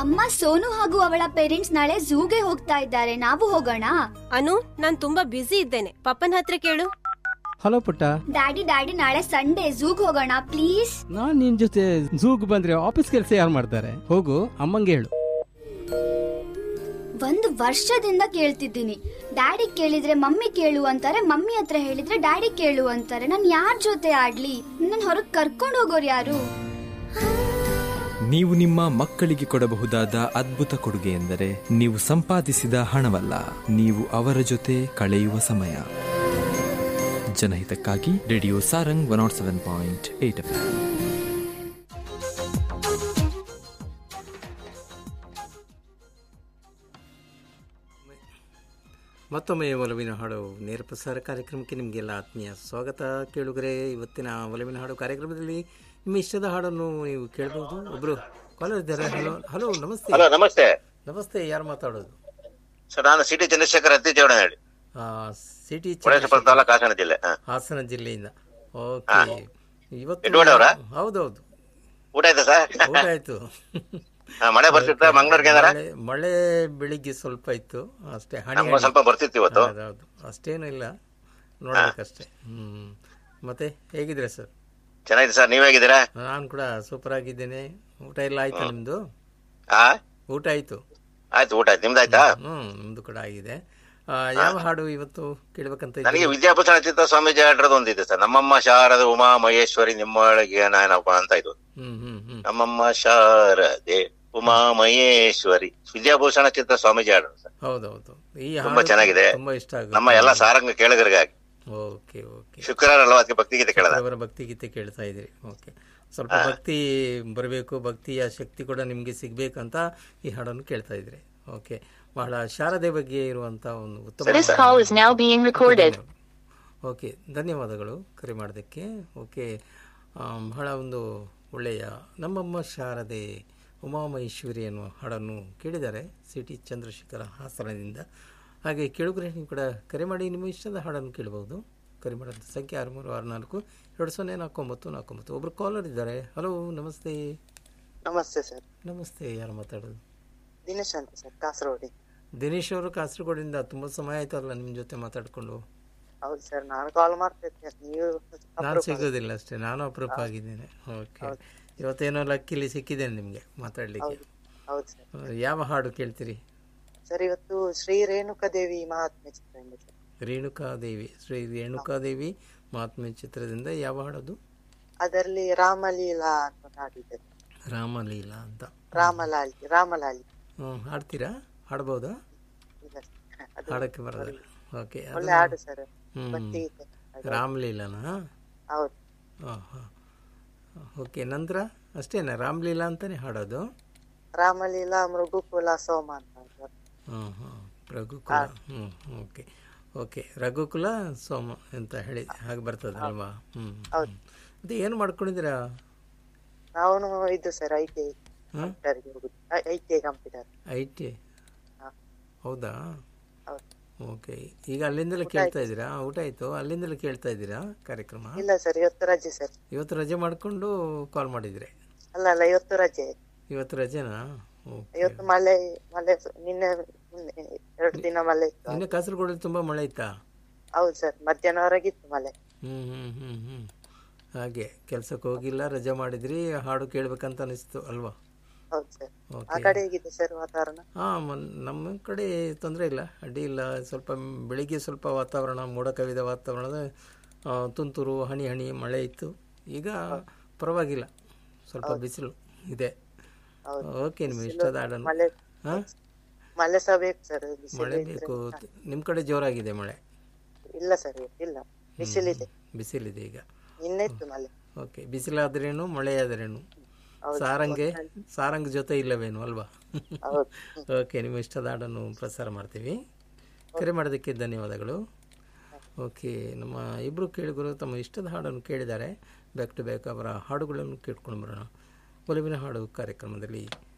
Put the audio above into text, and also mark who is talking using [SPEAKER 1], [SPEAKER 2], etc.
[SPEAKER 1] ಅಮ್ಮ ಸೋನು ಹಾಗೂ ಅವಳ ಪೇರೆಂಟ್ಸ್ ನಾಳೆ ಝೂಗೆ ಹೋಗ್ತಾ ಇದ್ದಾರೆ ನಾವು ಹೋಗೋಣ
[SPEAKER 2] ಅನು ನಾನ್ ತುಂಬಾ ಬ್ಯುಸಿ ಇದ್ದೇನೆ ಪಪ್ಪನ ಹತ್ರ ಕೇಳು
[SPEAKER 3] ಹಲೋ ಪುಟ್ಟ
[SPEAKER 1] ಡ್ಯಾಡಿ ಡ್ಯಾಡಿ ನಾಳೆ ಸಂಡೇ ಝೂಗ್ ಹೋಗೋಣ ಪ್ಲೀಸ್
[SPEAKER 3] ನಾನ್ ನಿನ್ ಜೊತೆ ಝೂಗ್ ಬಂದ್ರೆ ಆಫೀಸ್ ಕೆಲಸ ಯಾರು ಮಾಡ್ತಾರೆ ಹೋಗು ಅಮ್ಮಂಗೆ ಹೇಳು
[SPEAKER 1] ಒಂದು ವರ್ಷದಿಂದ ಕೇಳ್ತಿದ್ದೀನಿ ಡ್ಯಾಡಿ ಕೇಳಿದ್ರೆ ಮಮ್ಮಿ ಕೇಳು ಅಂತಾರೆ ಮಮ್ಮಿ ಹತ್ರ ಹೇಳಿದ್ರೆ ಡ್ಯಾಡಿ ಕೇಳು ಅಂತಾರೆ ನಾನು ಯಾರ ಜೊತೆ ಆಡ್ಲಿ ನನ್ನ ಹೊರಗ್ ಕರ್ಕೊಂಡು ಹೋಗೋರು ಯಾರು
[SPEAKER 4] ನೀವು ನಿಮ್ಮ ಮಕ್ಕಳಿಗೆ ಕೊಡಬಹುದಾದ ಅದ್ಭುತ ಕೊಡುಗೆ ಎಂದರೆ ನೀವು ಸಂಪಾದಿಸಿದ ಹಣವಲ್ಲ ನೀವು ಅವರ ಜೊತೆ ಕಳೆಯುವ ಸಮಯ ಜನಹಿತಕ್ಕಾಗಿ radio Sarang one nought seven point eight F
[SPEAKER 5] ಮತ್ತೊಮ್ಮೆ ಒಲವಿನ ಹಾಡು ನೇರ ಪ್ರಸಾರ ಕಾರ್ಯಕ್ರಮಕ್ಕೆ ನಿಮಗೆಲ್ಲ ಆತ್ಮೀಯ ಸ್ವಾಗತ ಕೇಳುಗರೆ ಇವತ್ತಿನ ಒಲವಿನ ಹಾಡು ಕಾರ್ಯಕ್ರಮದಲ್ಲಿ ನಿಮ್ಮ ಇಷ್ಟದ ಹಾಡನ್ನು ನೀವು ಕೇಳಬಹುದು ಒಬ್ರು ಕಾಲರ್ ಇದ್ದಾರೆ ಹಲೋ ಹಲೋ ನಮಸ್ತೆ
[SPEAKER 6] ಹಲೋ ನಮಸ್ತೆ
[SPEAKER 5] ನಮಸ್ತೆ ಯಾರು ಮಾತಾಡೋದು
[SPEAKER 6] ಸರ್ ನಾನು ಸಿಟಿ ಚಂದ್ರಶೇಖರ್ ಅತ್ತಿ ಹೇಳಿ
[SPEAKER 5] ಸಿಟಿ
[SPEAKER 6] ಹೊಳೆಸಪುರ ತಾಲೂಕು ಹಾಸನ ಜಿಲ್ಲೆ ಹಾ.
[SPEAKER 5] ಹಾಸನ ಜಿಲ್ಲೆಯಿಂದ ಓಕೆ ಇವತ್ತು
[SPEAKER 6] ಎಡ್ವರ್ಡ್ ಅವರಾ?
[SPEAKER 5] ಹೌದೌದು
[SPEAKER 6] ಊಟ ಆಯ್ತಾ ಸರ್
[SPEAKER 5] ಊಟ ಆಯ್ತು
[SPEAKER 6] ಹಾ, ಮಳೆ ಬರ್ತಿತ್ತ ಮಂಗಳೂರಿಗೆ ಏನಾರ
[SPEAKER 5] ಮಳೆ ಮಳೆ ಬೆಳಿಗ್ಗೆ ಸ್ವಲ್ಪ ಇತ್ತು ಅಷ್ಟೇ ಹನಿ
[SPEAKER 6] ನಮ್ಗೂ ಸ್ವಲ್ಪ ಬರ್ತಿತ್ತು ಇವತ್ತು
[SPEAKER 5] ಹೌದೌದು ಅಷ್ಟೇನು ಇಲ್ಲ ನೋಡ್ಬೇಕಷ್ಟೇ ಹ್ಮ್ ಮತ್ತೆ ಹೇಗಿದ್ರೆ ಸರ್
[SPEAKER 6] ಚೆನ್ನಾಗಿದೆ ಸರ್ ನೀವ್ ಹೇಗಿದ್ದೀರಾ
[SPEAKER 5] ನಾನು ಕೂಡ ಸೂಪರ್ ಆಗಿದ್ದೇನೆ ಊಟ ಎಲ್ಲ ಆಯ್ತಾ ನಿಮ್ದು
[SPEAKER 6] ಹಾ
[SPEAKER 5] ಊಟ ಆಯ್ತು
[SPEAKER 6] ಆಯ್ತು ಊಟ ಆಯ್ತು ನಿಮ್ದಾಯ್ತಾ
[SPEAKER 5] ಹ್ಮ್ ನಿಮ್ದು ಕೂಡ ಆಗಿದೆ ಆ, ಯಾವ ಹಾಡು ಇವತ್ತು ಕೇಳ್ಬೇಕಂತ ಇದ್ದೀರಿ?
[SPEAKER 6] ನನಗೆ ವಿದ್ಯಾಭೂಷಣ ಚಿತ್ತ ಸ್ವಾಮೀಜಿ ಆಡ್ರದ್ದು ಒಂದಿದೆ ಸರ್ ನಮ್ಮಮ್ಮ ಶಾರದ ಉಮಾ ಮಹೇಶ್ವರಿ ನಿಮ್ಮೊಳಗೆ ನಾಯನಪ್ಪ ಅಂತ ಇದು
[SPEAKER 5] ಹ್ಮ್ ಹ್ಮ್ ಹ್ಮ್
[SPEAKER 6] ನಮ್ಮಮ್ಮ ಶಾರದೆ ಉಮಾ ಮಹೇಶ್ವರಿ ವಿದ್ಯಾಭೂಷಣ ಚಿತ್ತ ಸ್ವಾಮೀಜಿ ಆಡ್ರದ್ದು ಸರ್
[SPEAKER 5] ಹೌದೌದು ಈ
[SPEAKER 6] ತುಂಬಾ
[SPEAKER 5] ಹಾಡು
[SPEAKER 6] ಚೆನ್ನಾಗಿದೆ.
[SPEAKER 5] ತುಂಬಾ ಇಷ್ಟ ಆಗುತ್ತೆ
[SPEAKER 6] ನಮ್ಮ ಎಲ್ಲ ಸಾರಂಗ ಕೇಳುಗರಿಗಾಗಿ
[SPEAKER 5] ಓಕೆ ಓಕೆ
[SPEAKER 6] ಶುಕ್ರವಾರ ಅಲ್ವಾ ಅದಕ್ಕೆ ಭಕ್ತಿಗೀತೆ ಕೇಳದ
[SPEAKER 5] ಅವರ ಭಕ್ತಿ ಗೀತೆ ಕೇಳ್ತಾ ಇದ್ದೀರಿ ಓಕೆ ಸ್ವಲ್ಪ ಭಕ್ತಿ ಬರಬೇಕು ಭಕ್ತಿಯ ಶಕ್ತಿ ಕೂಡ ನಿಮಗೆ ಸಿಗ್ಬೇಕಂತ ಈ ಹಾಡನ್ನು ಕೇಳ್ತಾ ಇದ್ರಿ ಓಕೆ ಬಹಳ ಶಾರದೆ ಬಗ್ಗೆ ಇರುವಂತ ಒಂದು ಉತ್ತಮ
[SPEAKER 7] This call is now being recorded.
[SPEAKER 5] Okay ಧನ್ಯವಾದಗಳು ಕರೆ ಮಾಡೋದಕ್ಕೆ ಓಕೆ ಆಮ್, ಬಹಳ ಒಂದು ಒಳ್ಳೆಯ ನಮ್ಮಮ್ಮ ಶಾರದೆ ಉಮಾಮಹೇಶ್ವರಿ ಅನ್ನುವ ಹಾಡನ್ನು ಕೇಳಿದ್ದಾರೆ ಸಿ ಟಿ ಚಂದ್ರಶೇಖರ ಹಾಸನದಿಂದ ಹಾಗೆ ಕೇಳುಗರೆ ನೀವು ಕೂಡ ಕರೆ ಮಾಡಿ ನಿಮ್ಮ ಇಷ್ಟದ ಹಾಡನ್ನು ಕೇಳಬಹುದು ಕರೆ ಮಾಡೋದು ಸಂಖ್ಯೆ ಆರು ಮೂರು ಆರು ನಾಲ್ಕು ಎರಡು ಸೊನ್ನೆ ನಾಲ್ಕು ಒಂಬತ್ತು ನಾಲ್ಕು ಒಂಬತ್ತು ಒಬ್ಬರು ಕಾಲರ್ ಇದ್ದಾರೆ ಹಲೋ ನಮಸ್ತೆ
[SPEAKER 8] ನಮಸ್ತೆ ಸರ್
[SPEAKER 5] ನಮಸ್ತೆ ಯಾರು ಮಾತಾಡೋದು
[SPEAKER 8] ದಿನೇಶ್ ಅಂತ ಸರ್ ಕಾಸರಗೋಡಿ
[SPEAKER 5] ದಿನೇಶ್ ಅವರು ಕಾಸರಗೋಡಿಂದ ತುಂಬ ಸಮಯ ಆಯ್ತಲ್ಲ ನಿಮ್ಮ ಜೊತೆ ಮಾತಾಡಿಕೊಂಡು
[SPEAKER 8] ಹೌದು ಸರ್ ನಾನು ಕಾಲ್ ಮಾಡ್ತಿದ್ದೆ ನೀವು
[SPEAKER 5] ನಾನು
[SPEAKER 8] ಅಪರೂಪ.
[SPEAKER 5] ಸಿಗೋದಿಲ್ಲ ಅಷ್ಟೇ ನಾನು ಅಪರೂಪ ಆಗಿದ್ದೇನೆ ಓಕೆ ಇವತ್ತೇನೋ ಲಕ್ಕಿಲಿ ಸಿಕ್ಕಿದ್ದೇನೆ ನಿಮಗೆ ಮಾತಾಡಲಿಕ್ಕೆ
[SPEAKER 8] ಹೌದು ಸರ್
[SPEAKER 5] ಯಾವ ಹಾಡು ಕೇಳ್ತೀರಿ
[SPEAKER 8] ಸರ್ ಇವತ್ತು ಶ್ರೀ ರೇಣುಕಾದೇವಿ ಮಹಾತ್ಮೆ ಚಿತ್ರದಿಂದ ಸರ್
[SPEAKER 5] ರೇಣುಕಾದೇವಿ ಶ್ರೀ ರೇಣುಕಾದೇವಿ ಮಹಾತ್ಮೆ ಚಿತ್ರದಿಂದ ಯಾವ ಹಾಡೋದು
[SPEAKER 8] ಅದರಲ್ಲಿ ರಾಮಲೀಲಾ ಅಂತ ಒಂದು ಹಾಡಿದೆ
[SPEAKER 5] ರಾಮಲೀಲಾ ಅಂತ
[SPEAKER 8] ರಾಮಲಾಲಿ ರಾಮಲಾಲಿ
[SPEAKER 5] ಹ್ಞೂ ಹಾಡ್ತೀರಾ ಹಾಡ್ಬೋದಾ
[SPEAKER 8] ಇಲ್ಲ ಸರ್. ಅದು
[SPEAKER 5] ಹಾಡಕ್ಕೆ ಬರೋದಿಲ್ಲ ಓಕೆ
[SPEAKER 8] ಒಳ್ಳೆ ಹಾಡು ಸರ್
[SPEAKER 5] ಹ್ಮ್.
[SPEAKER 8] ಭಕ್ತಿ ಗೀತೆ ಅದು.
[SPEAKER 5] ರಾಮಲೀಲಾನಾ
[SPEAKER 8] ಹೌದು
[SPEAKER 5] ಹಾಂ ಹಾಂ ಓಕೆ ನಂತರ ಅಷ್ಟೇನಾ ರಾಮಲೀಲಾ ಅಂತಾನೆ ಹಾಡೋದು
[SPEAKER 8] ರಾಮಲೀಲಾ ಮೃಗುಕುಲ ಸೋಮ ಅಂತ ಸರ್.
[SPEAKER 5] ಹಾಂ ಹಾಂ ರಘುಕುಲ ಹ್ಞೂ ಓಕೆ ಓಕೆ ರಘುಕುಲ ಸೋಮ ಅಂತ ಹೇಳಿ ಹಾಗೆ ಬರ್ತದೆ ಅಲ್ವಾ ಹ್ಞೂ
[SPEAKER 8] ಹೌದು.
[SPEAKER 5] ಅದು ಏನು ಮಾಡ್ಕೊಂಡಿದ್ದೀರಾ
[SPEAKER 8] ನಾವು ಇದು ಸರ್ ಐ ಟಿ
[SPEAKER 5] ಹ್ಮ್?
[SPEAKER 8] ಕಂಪ್ಯೂಟರ್ಗೆ ಹೋಗುದು I T computer
[SPEAKER 5] I T
[SPEAKER 8] ಹಾ.
[SPEAKER 5] ಹೌದಾ
[SPEAKER 8] ಹೌದು
[SPEAKER 5] ಓಕೆ ಈಗ ಅಲ್ಲಿಂದಲೇ ಕೇಳ್ತಾ ಇದ್ದೀರಾ ಊಟ ಆಯಿತು ಅಲ್ಲಿಂದಲೇ ಕೇಳ್ತಾ ಇದ್ದೀರಾ ಕಾರ್ಯಕ್ರಮ
[SPEAKER 8] ಇಲ್ಲ ಸರ್ ಇವತ್ತು ರಜೆ ಸರ್
[SPEAKER 5] ಇವತ್ತು ರಜೆ ಮಾಡಿಕೊಂಡು ಕಾಲ್ ಮಾಡಿದರೆ
[SPEAKER 8] ಅಲ್ಲ ಅಲ್ಲ ಇವತ್ತು ರಜೆ
[SPEAKER 5] ಇವತ್ತು ರಜೆನಾ ಓಕೆ
[SPEAKER 8] ಇವತ್ತು ಮಳೆ ಮಳೆ ಸ- ನಿನ್ನೆ ಮೊನ್ನೆ ಎರಡು ದಿನ ಮಳೆ ಇತ್ತು
[SPEAKER 5] ನಿನ್ನೆ ಕಾಸರಗೋಡಲ್ಲಿ ತುಂಬ ಮಳೆ ಇತ್ತಾ
[SPEAKER 8] ಹೌದು ಸರ್ ಮಧ್ಯಾಹ್ನವರೆಗಿತ್ತು ಮಳೆ
[SPEAKER 5] ಹ್ಞೂ ಹ್ಞೂ ಹ್ಞೂ ಹ್ಞೂ ಹಾಗೆ ಕೆಲ್ಸಕ್ಕೆ ಹೋಗಿಲ್ಲ ರಜೆ ಮಾಡಿದ್ರಿ ಹಾಡು ಕೇಳ್ಬೇಕಂತ ಅನಿಸ್ತು ಅಲ್ವಾ
[SPEAKER 8] ಹೌದು ಸರ್ ಆ
[SPEAKER 5] ಓಕೆ
[SPEAKER 8] ಕಡೆ ಹೇಗಿದೆ ಸರ್ ವಾತಾವರಣ
[SPEAKER 5] ಹಾಂ ನಮ್ಮ ಕಡೆ ತೊಂದರೆ ಇಲ್ಲ ಅಡ್ಡಿ ಇಲ್ಲ ಸ್ವಲ್ಪ ಬೆಳಿಗ್ಗೆ ಸ್ವಲ್ಪ ವಾತಾವರಣ ಮೋಡ ಕವಿದ ವಾತಾವರಣದ ಆ, ತುಂತುರು ಹನಿ ಹನಿ ಮಳೆ ಇತ್ತು ಈಗ ಪರವಾಗಿಲ್ಲ ಸ್ವಲ್ಪ ಬಿಸಿಲು ಇದೆ
[SPEAKER 8] ಹೌದು
[SPEAKER 5] ಓಕೆ ನಿಮ್ಮ ಇಷ್ಟದ ಹಾಡನ್ನು
[SPEAKER 8] ಮಳೆ
[SPEAKER 5] ಹಾಂ
[SPEAKER 8] ಮಳೆ ಸಹ ಬೇಕು ಸರ್ ಬಿಸಿಲು
[SPEAKER 5] ಮಳೆ
[SPEAKER 8] ಇದ್ರೆ-
[SPEAKER 5] ಬೇಕು ನಿಮ್ಮ ಕಡೆ ಜೋರಾಗಿದೆ ಮಳೆ
[SPEAKER 8] ಇಲ್ಲ ಸರ್ ಇಲ್ಲ ಬಿಸಿಲಿದೆ
[SPEAKER 5] ಬಿಸಿಲಿದೆ ಈಗ
[SPEAKER 8] ನಿನ್ನೆ ಇತ್ತು ಮಳೆ
[SPEAKER 5] ಓಕೆ ಬಿಸಿಲಾದ್ರೇನು ಮಳೆ ಆದ್ರೇನು
[SPEAKER 8] ಹೌದು.
[SPEAKER 5] ಸಾರಂಗೆ ಸಾರಂಗ್ ಜೊತೆ ಇಲ್ಲವೇನು ಅಲ್ವಾ
[SPEAKER 8] ಹೌದು
[SPEAKER 5] ಓಕೆ ನಿಮ್ಮ ಇಷ್ಟದ ಹಾಡನ್ನು ಪ್ರಸಾರ ಮಾಡ್ತೀವಿ ಕರೆ ಮಾಡೋದಕ್ಕೆ ಧನ್ಯವಾದಗಳು ಓಕೆ ನಮ್ಮ ಇಬ್ಬರು ಕೇಳಿಗರು ತಮ್ಮ ಇಷ್ಟದ ಹಾಡನ್ನು ಕೇಳಿದ್ದಾರೆ ಬ್ಯಾಕ್ ಟು ಬ್ಯಾಕ್ ಅವರ ಹಾಡುಗಳನ್ನು ಕೇಳ್ಕೊಂಡು ಬರೋಣ ಒಲವಿನ ಹಾಡು ಕಾರ್ಯಕ್ರಮದಲ್ಲಿ